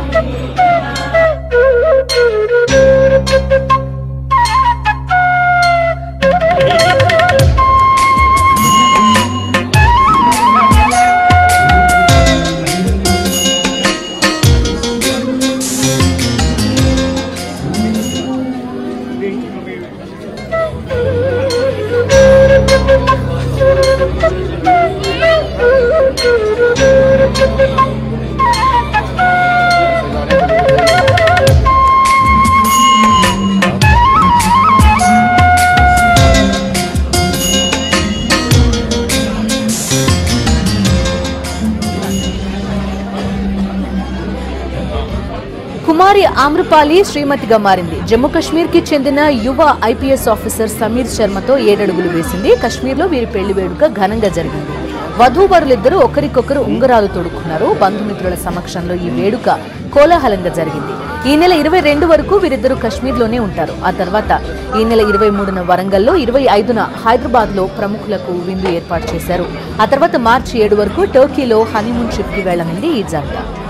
కుమారి ఆమ్రపాలి శ్రీమతిగా మారింది జమ్మూ కశ్మీర్ కి చెందిన యువ ఐపీఎస్ ఆఫీసర్ సమీర్ శర్మతో ఏడడుగులు వేసింది కశ్మీర్లో వీరి పెళ్లి వేడుక ఘనంగా జరిగింది వధూవరులిద్దరూ ఒకరికొకరు ఉంగరాలు తొడుక్కున్నారు బంధుమిత్రుల సమక్షంలో ఈ వేడుక కోలాహలంగా జరిగింది ఈ నెల ఇరవై రెండు వరకు వీరిద్దరూ కశ్మీర్లోనే ఉంటారు ఆ తర్వాత ఈ నెల ఇరవై మూడున వరంగల్లో ఇరవై ఐదున హైదరాబాద్ లో ప్రముఖులకు విందు ఏర్పాటు చేశారు ఆ తర్వాత మార్చి ఏడు వరకు టర్కీలో హనీమూన్ ట్రిప్ కి వెళ్లనుంది ఈ జంట